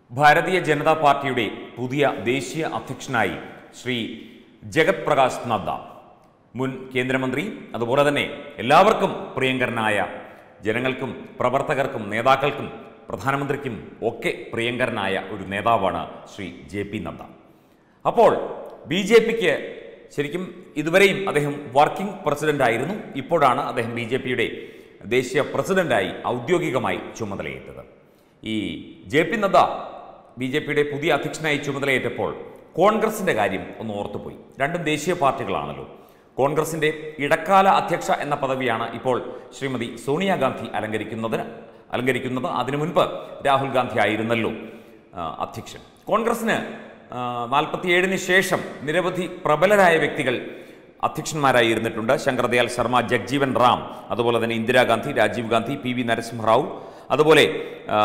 ഭാരതീയ ജനതാ പാർട്ടിയുടെ പുതിയ ദേശീയ അധ്യക്ഷനായി ശ്രീ ജഗത് പ്രകാശ് നദ്ദ മുൻ കേന്ദ്രമന്ത്രി അതുപോലെ തന്നെ എല്ലാവർക്കും പ്രിയങ്കരനായ ജനങ്ങൾക്കും പ്രവർത്തകർക്കും നേതാക്കൾക്കും പ്രധാനമന്ത്രിക്കും ഒക്കെ പ്രിയങ്കരനായ ഒരു നേതാവാണ് ശ്രീ ജെ പി നദ്ദ അപ്പോൾ ബി ജെ പിക്ക് ശരിക്കും ഇതുവരെയും അദ്ദേഹം വർക്കിംഗ് പ്രസിഡന്റ് ആയിരുന്നു ഇപ്പോഴാണ് അദ്ദേഹം ബി ജെ പിയുടെ ദേശീയ പ്രസിഡന്റായി ഔദ്യോഗികമായി ചുമതലയേറ്റത് ഈ J P Nadda B J പിയുടെ പുതിയ അധ്യക്ഷനായി ചുമതലയേറ്റപ്പോൾ കോൺഗ്രസിന്റെ കാര്യം ഒന്ന് ഓർത്തുപോയി രണ്ടും ദേശീയ പാർട്ടികളാണല്ലോ കോൺഗ്രസിന്റെ ഇടക്കാല അധ്യക്ഷ എന്ന പദവിയാണ് ഇപ്പോൾ ശ്രീമതി സോണിയാഗാന്ധി അലങ്കരിക്കുന്നതിന് അലങ്കരിക്കുന്നത് അതിനു മുൻപ് രാഹുൽ ഗാന്ധി ആയിരുന്നല്ലോ ആ, അധ്യക്ഷൻ കോൺഗ്രസിന് നാൽപ്പത്തിയേഴിന് ശേഷം നിരവധി പ്രബലരായ വ്യക്തികൾ അധ്യക്ഷന്മാരായി ഇരുന്നിട്ടുണ്ട് ശങ്കർദയാൽ ശർമ്മ ജഗ്ജീവൻ റാം അതുപോലെ തന്നെ ഇന്ദിരാഗാന്ധി രാജീവ് ഗാന്ധി പി വി നരസിംഹറാവു അതുപോലെ ആ,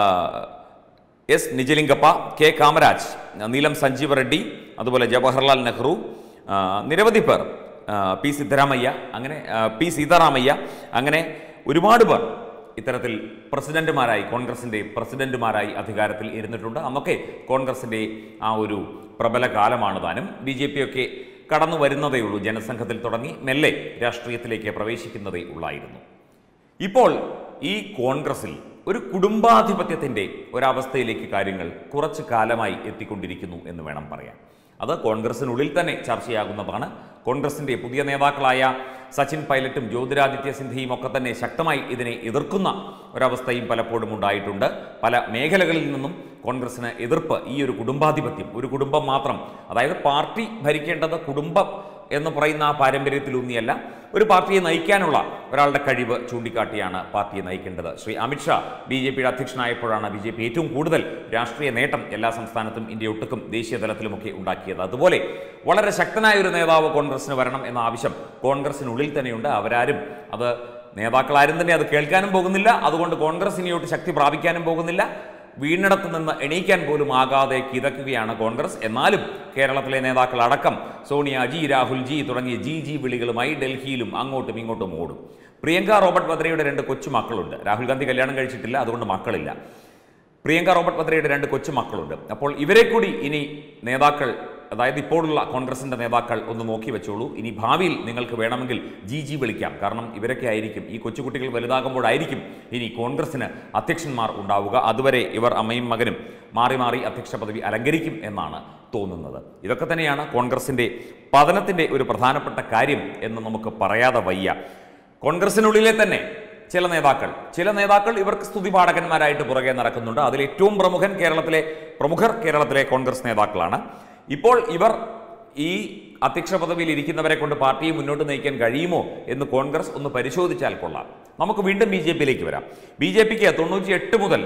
എസ് നിജലിംഗപ്പ കെ കാമരാജ് നീലം സഞ്ജീവ റെഡ്ഡി അതുപോലെ ജവഹർലാൽ നെഹ്റു ആ, നിരവധി പേർ ആ, പി സിദ്ധരാമയ്യ അങ്ങനെ ആ, പി സീതാറാമയ്യ അങ്ങനെ ഒരുപാട് പേർ ഇത്തരത്തിൽ പ്രസിഡന്റുമാരായി കോൺഗ്രസിന്റെ പ്രസിഡന്റുമാരായി അധികാരത്തിൽ ഇരുന്നിട്ടുണ്ട് അന്നൊക്കെ കോൺഗ്രസിന്റെ ആ ഒരു പ്രബല കാലമാണ് താനും ബി ജെ പി ഒക്കെ കടന്നു വരുന്നതേ ഉള്ളൂ ജനസംഘത്തിൽ തുടങ്ങി മെല്ലെ രാഷ്ട്രീയത്തിലേക്ക് പ്രവേശിക്കുന്നതേ ഉള്ളായിരുന്നു ഇപ്പോൾ ഈ കോൺഗ്രസിൽ ഒരു കുടുംബാധിപത്യത്തിന്റെ ഒരവസ്ഥയിലേക്ക് കാര്യങ്ങൾ കുറച്ചു കാലമായി എത്തിക്കൊണ്ടിരിക്കുന്നു എന്ന് വേണം പറയാൻ അത് കോൺഗ്രസിനുള്ളിൽ തന്നെ ചർച്ചയാകുന്നതാണ് കോൺഗ്രസിന്റെ പുതിയ നേതാക്കളായ സച്ചിൻ പൈലറ്റും ജ്യോതിരാദിത്യ സിന്ധ്യയും ഒക്കെ തന്നെ ശക്തമായി ഇതിനെ എതിർക്കുന്ന ഒരവസ്ഥയും പലപ്പോഴും ഉണ്ടായിട്ടുണ്ട് പല മേഖലകളിൽ നിന്നും കോൺഗ്രസിന് എതിർപ്പ് ഈ ഒരു കുടുംബാധിപത്യം ഒരു കുടുംബം മാത്രം അതായത് പാർട്ടി ഭരിക്കേണ്ടത് കുടുംബം എന്ന് പറയുന്ന ആ പാരമ്പര്യത്തിലൂന്നിയല്ല ഒരു പാർട്ടിയെ നയിക്കാനുള്ള ഒരാളുടെ കഴിവ് ചൂണ്ടിക്കാട്ടിയാണ് പാർട്ടിയെ നയിക്കേണ്ടത് ശ്രീ അമിത്ഷാ ബി ജെ പിയുടെ അധ്യക്ഷനായപ്പോഴാണ് ബി ജെ പി ഏറ്റവും കൂടുതൽ രാഷ്ട്രീയ നേട്ടം എല്ലാ സംസ്ഥാനത്തും ഇന്ത്യ ഒട്ടുക്കും ദേശീയ തലത്തിലുമൊക്കെ ഉണ്ടാക്കിയത് അതുപോലെ വളരെ ശക്തനായ ഒരു നേതാവ് കോൺഗ്രസിന് വരണം എന്ന ആവശ്യം കോൺഗ്രസിനുള്ളിൽ തന്നെയുണ്ട് അവരാരും അത് നേതാക്കളാരും തന്നെ അത് കേൾക്കാനും പോകുന്നില്ല അതുകൊണ്ട് കോൺഗ്രസ് ഇനിയോട്ട് ശക്തി പ്രാപിക്കാനും പോകുന്നില്ല വീണിടത്ത് നിന്ന് എണീക്കാൻ പോലും ആകാതെ കിതക്കുകയാണ് കോൺഗ്രസ് എന്നാലും കേരളത്തിലെ നേതാക്കൾ അടക്കം സോണിയ ജി രാഹുൽ ജി തുടങ്ങിയ ജി ജി വിളികളുമായി ഡൽഹിയിലും അങ്ങോട്ടും ഇങ്ങോട്ടും ഓടും പ്രിയങ്ക റോബർട്ട് വദ്രയുടെ രണ്ട് കൊച്ചുമക്കളുണ്ട് രാഹുൽ ഗാന്ധി കല്യാണം കഴിച്ചിട്ടില്ല അതുകൊണ്ട് മക്കളില്ല പ്രിയങ്ക റോബർട്ട് വദ്രയുടെ രണ്ട് കൊച്ചു മക്കളുണ്ട് അപ്പോൾ ഇവരെ കൂടി ഇനി നേതാക്കൾ അതായത് ഇപ്പോഴുള്ള കോൺഗ്രസിന്റെ നേതാക്കൾ ഒന്ന് നോക്കി വെച്ചോളൂ ഇനി ഭാവിയിൽ നിങ്ങൾക്ക് വേണമെങ്കിൽ ജി ജി വിളിക്കാം കാരണം ഇവരൊക്കെ ആയിരിക്കും ഈ കൊച്ചുകുട്ടികൾ വലുതാകുമ്പോഴായിരിക്കും ഇനി കോൺഗ്രസിന് അധ്യക്ഷന്മാർ ഉണ്ടാവുക അതുവരെ ഇവർ അമ്മയും മകനും മാറി മാറി അധ്യക്ഷ പദവി അലങ്കരിക്കും എന്നാണ് തോന്നുന്നത് ഇതൊക്കെ തന്നെയാണ് കോൺഗ്രസിന്റെ പതനത്തിന്റെ ഒരു പ്രധാനപ്പെട്ട കാര്യം എന്ന് നമുക്ക് പറയാതെ വയ്യ കോൺഗ്രസിനുള്ളിലെ തന്നെ ചില നേതാക്കൾ ചില നേതാക്കൾ ഇവർക്ക് സ്തുതിപാഠകന്മാരായിട്ട് പുറകെ നടക്കുന്നുണ്ട് അതിൽ ഏറ്റവും പ്രമുഖൻ കേരളത്തിലെ പ്രമുഖർ കേരളത്തിലെ കോൺഗ്രസ് നേതാക്കളാണ് ഇപ്പോൾ ഇവർ ഈ അധ്യക്ഷ പദവിയിൽ ഇരിക്കുന്നവരെ കൊണ്ട് പാർട്ടിയെ മുന്നോട്ട് നയിക്കാൻ കഴിയുമോ എന്ന് കോൺഗ്രസ് ഒന്ന് പരിശോധിച്ചാൽ കൊള്ളാം നമുക്ക് വീണ്ടും ബി ജെ പിയിലേക്ക് വരാം ബി ജെ പിക്ക് തൊണ്ണൂറ്റി എട്ട് മുതൽ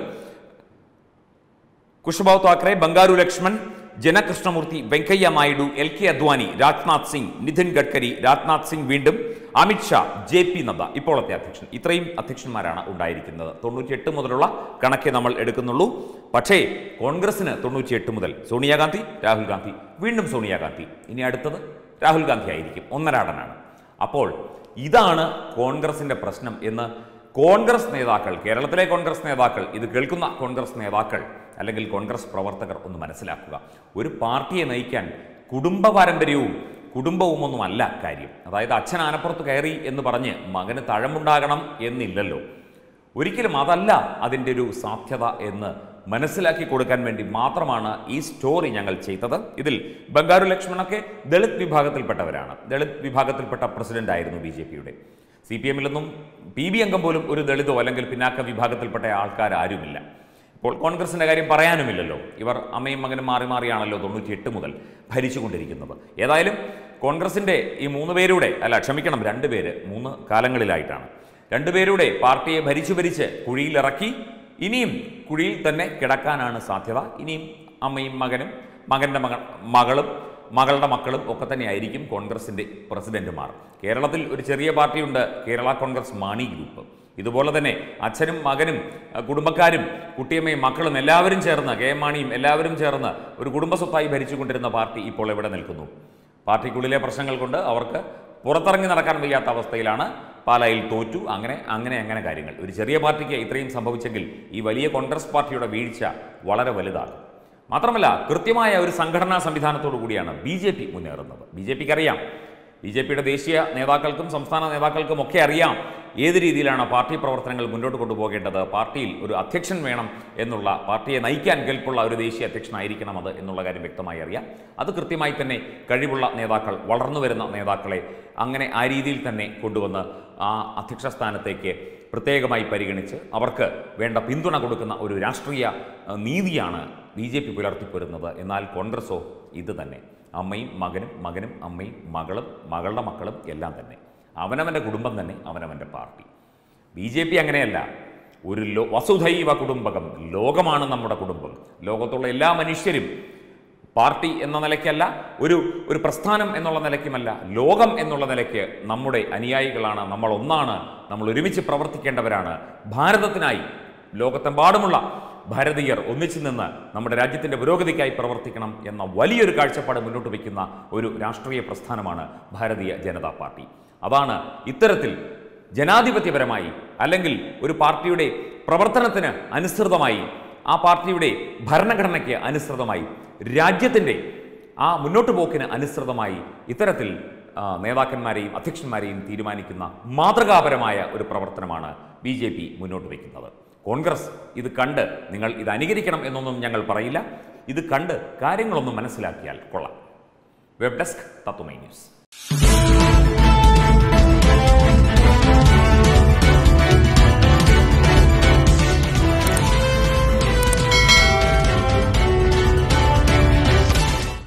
കുഷ്ബാവ് താക്കറെ ബംഗാരു ലക്ഷ്മൺ ജനകൃഷ്ണമൂർത്തി വെങ്കയ്യ നായിഡു എൽ കെ അദ്വാനി രാജ്നാഥ് സിംഗ് നിതിൻ ഗഡ്കരി രാജ്നാഥ് സിംഗ് വീണ്ടും അമിത്ഷാ ജെ പി നദ്ദ ഇപ്പോഴത്തെ അധ്യക്ഷൻ ഇത്രയും അധ്യക്ഷന്മാരാണ് ഉണ്ടായിരിക്കുന്നത് തൊണ്ണൂറ്റിയെട്ട് മുതലുള്ള കണക്കേ നമ്മൾ എടുക്കുന്നുള്ളൂ പക്ഷേ കോൺഗ്രസിന് തൊണ്ണൂറ്റിയെട്ട് മുതൽ സോണിയാഗാന്ധി രാഹുൽ ഗാന്ധി വീണ്ടും സോണിയാഗാന്ധി ഇനി അടുത്തത് രാഹുൽ ഗാന്ധി ആയിരിക്കും ഒന്നരാടനാണ് അപ്പോൾ ഇതാണ് കോൺഗ്രസിന്റെ പ്രശ്നം എന്ന് കോൺഗ്രസ് നേതാക്കൾ കേരളത്തിലെ കോൺഗ്രസ് നേതാക്കൾ ഇത് കേൾക്കുന്ന കോൺഗ്രസ് നേതാക്കൾ അല്ലെങ്കിൽ കോൺഗ്രസ് പ്രവർത്തകർ ഒന്ന് മനസ്സിലാക്കുക ഒരു പാർട്ടിയെ നയിക്കാൻ കുടുംബ പാരമ്പര്യവും കുടുംബവും ഒന്നും അല്ല കാര്യം അതായത് അച്ഛൻ ആനപ്പുറത്ത് കയറി എന്ന് പറഞ്ഞ് മകന് തഴമ്പുണ്ടാകണം എന്നില്ലല്ലോ ഒരിക്കലും അതല്ല അതിൻ്റെ ഒരു സാധ്യത എന്ന് മനസ്സിലാക്കി കൊടുക്കാൻ വേണ്ടി മാത്രമാണ് ഈ സ്റ്റോറി ഞങ്ങൾ ചെയ്തത് ഇതിൽ ബംഗാരു ലക്ഷ്മണൊക്കെ ദളിത് വിഭാഗത്തിൽപ്പെട്ടവരാണ് ദളിത് വിഭാഗത്തിൽപ്പെട്ട പ്രസിഡന്റ് ആയിരുന്നു ബി ജെ പിയുടെ സി പി എമ്മിലൊന്നും പി ബി അംഗം പോലും ഒരു ദളിതോ അല്ലെങ്കിൽ പിന്നാക്ക വിഭാഗത്തിൽപ്പെട്ട ആൾക്കാർ ആരുമില്ല ഇപ്പോൾ കോൺഗ്രസിന്റെ കാര്യം പറയാനുമില്ലല്ലോ ഇവർ അമ്മയും മകനും മാറി മാറിയാണല്ലോ തൊണ്ണൂറ്റിയെട്ട് മുതൽ ഭരിച്ചുകൊണ്ടിരിക്കുന്നത് ഏതായാലും കോൺഗ്രസിന്റെ ഈ മൂന്ന് പേരുടെ അല്ല ക്ഷമിക്കണം രണ്ട് പേര് മൂന്ന് കാലങ്ങളിലായിട്ടാണ് രണ്ടുപേരുടെ പാർട്ടിയെ ഭരിച്ചു ഭരിച്ച് കുഴിയിലിറക്കി ഇനിയും കുഴിയിൽ തന്നെ കിടക്കാനാണ് സാധ്യത ഇനിയും അമ്മയും മകനും മകന്റെ മക മകളും മകളുടെ മക്കളും ഒക്കെ തന്നെയായിരിക്കും കോൺഗ്രസിന്റെ പ്രസിഡന്റുമാർ കേരളത്തിൽ ഒരു ചെറിയ പാർട്ടിയുണ്ട് കേരള കോൺഗ്രസ് മാണി ഗ്രൂപ്പ് ഇതുപോലെ തന്നെ അച്ഛനും മകനും അഹ് കുടുംബക്കാരും കുട്ടിയമ്മയും മക്കളും എല്ലാവരും ചേർന്ന് കെ എം മാണിയും എല്ലാവരും ചേർന്ന് ഒരു കുടുംബസ്വത്തായി ഭരിച്ചുകൊണ്ടിരുന്ന പാർട്ടി ഇപ്പോൾ എവിടെ നിൽക്കുന്നു പാർട്ടിക്കുള്ളിലെ പ്രശ്നങ്ങൾ കൊണ്ട് അവർക്ക് പുറത്തിറങ്ങി നടക്കാൻ വയ്യാത്ത അവസ്ഥയിലാണ് പാലായിൽ തോറ്റു അങ്ങനെ അങ്ങനെ അങ്ങനെ കാര്യങ്ങൾ ഒരു ചെറിയ പാർട്ടിക്ക് ഇത്രയും സംഭവിച്ചെങ്കിൽ ഈ വലിയ കോൺഗ്രസ് പാർട്ടിയുടെ വീഴ്ച വളരെ വലുതാണ് മാത്രമല്ല കൃത്യമായ ഒരു സംഘടനാ സംവിധാനത്തോടു കൂടിയാണ് ബി ജെ പി മുന്നേറുന്നത് ബി ജെ പിക്ക് അറിയാം ബി ജെ പിയുടെ ദേശീയ നേതാക്കൾക്കും സംസ്ഥാന നേതാക്കൾക്കും ഒക്കെ അറിയാം ഏത് രീതിയിലാണ് പാർട്ടി പ്രവർത്തനങ്ങൾ മുന്നോട്ട് കൊണ്ടുപോകേണ്ടത് പാർട്ടിയിൽ ഒരു അധ്യക്ഷൻ വേണം എന്നുള്ള പാർട്ടിയെ നയിക്കാൻ കെൽപ്പുള്ള ഒരു ദേശീയ അധ്യക്ഷനായിരിക്കണം അത് എന്നുള്ള കാര്യം വ്യക്തമായി അറിയാം അത് കൃത്യമായി തന്നെ കഴിവുള്ള നേതാക്കൾ വളർന്നു വരുന്ന നേതാക്കളെ അങ്ങനെ ആ രീതിയിൽ തന്നെ കൊണ്ടുവന്ന് ആ അധ്യക്ഷ സ്ഥാനത്തേക്ക് പ്രത്യേകമായി പരിഗണിച്ച് അവർക്ക് വേണ്ട പിന്തുണ കൊടുക്കുന്ന ഒരു രാഷ്ട്രീയ അഹ്, നീതിയാണ് ബി ജെ പി പുലർത്തിപ്പോരുന്നത് എന്നാൽ കോൺഗ്രസോ ഇത് തന്നെ അമ്മയും മകനും മകനും അമ്മയും മകളും മകളുടെ മക്കളും എല്ലാം തന്നെ അവനവൻ്റെ കുടുംബം തന്നെ അവനവൻ്റെ പാർട്ടി ബി ജെ പി അങ്ങനെയല്ല ഒരു ലോ വസുധൈവ കുടുംബകം ലോകമാണ് നമ്മുടെ കുടുംബം ലോകത്തുള്ള എല്ലാ മനുഷ്യരും പാർട്ടി എന്ന നിലയ്ക്കല്ല ഒരു ഒരു പ്രസ്ഥാനം എന്നുള്ള നിലയ്ക്കുമല്ല ലോകം എന്നുള്ള നിലയ്ക്ക് നമ്മുടെ അനുയായികളാണ് നമ്മൾ ഒന്നാണ് നമ്മൾ ഒരുമിച്ച് പ്രവർത്തിക്കേണ്ടവരാണ് ഭാരതത്തിനായി ലോകത്തെമ്പാടുമുള്ള ഭാരതീയർ ഒന്നിച്ചു നിന്ന് നമ്മുടെ രാജ്യത്തിൻ്റെ പുരോഗതിക്കായി പ്രവർത്തിക്കണം എന്ന വലിയൊരു കാഴ്ചപ്പാട് മുന്നോട്ട് വയ്ക്കുന്ന ഒരു രാഷ്ട്രീയ പ്രസ്ഥാനമാണ് ഭാരതീയ ജനതാ പാർട്ടി അതാണ് ഇത്തരത്തിൽ ജനാധിപത്യപരമായി അല്ലെങ്കിൽ ഒരു പാർട്ടിയുടെ പ്രവർത്തനത്തിന് അനുസൃതമായി ആ പാർട്ടിയുടെ ഭരണഘടനയ്ക്ക് അനുസൃതമായി രാജ്യത്തിൻ്റെ ആ മുന്നോട്ട് പോക്കിന് അനുസൃതമായി ഇത്തരത്തിൽ ആ, നേതാക്കന്മാരെയും അധ്യക്ഷന്മാരെയും തീരുമാനിക്കുന്ന മാതൃകാപരമായ ഒരു പ്രവർത്തനമാണ് ബി ജെ പി മുന്നോട്ട് വയ്ക്കുന്നത് കോൺഗ്രസ് ഇത് കണ്ട് നിങ്ങൾ ഇത് അനുകരിക്കണം എന്നൊന്നും ഞങ്ങൾ പറയില്ല ഇത് കണ്ട് കാര്യങ്ങളൊന്നും മനസ്സിലാക്കിയാൽ കൊള്ളാം വെബ് ഡെസ്ക് തത്വമൈ ന്യൂസ്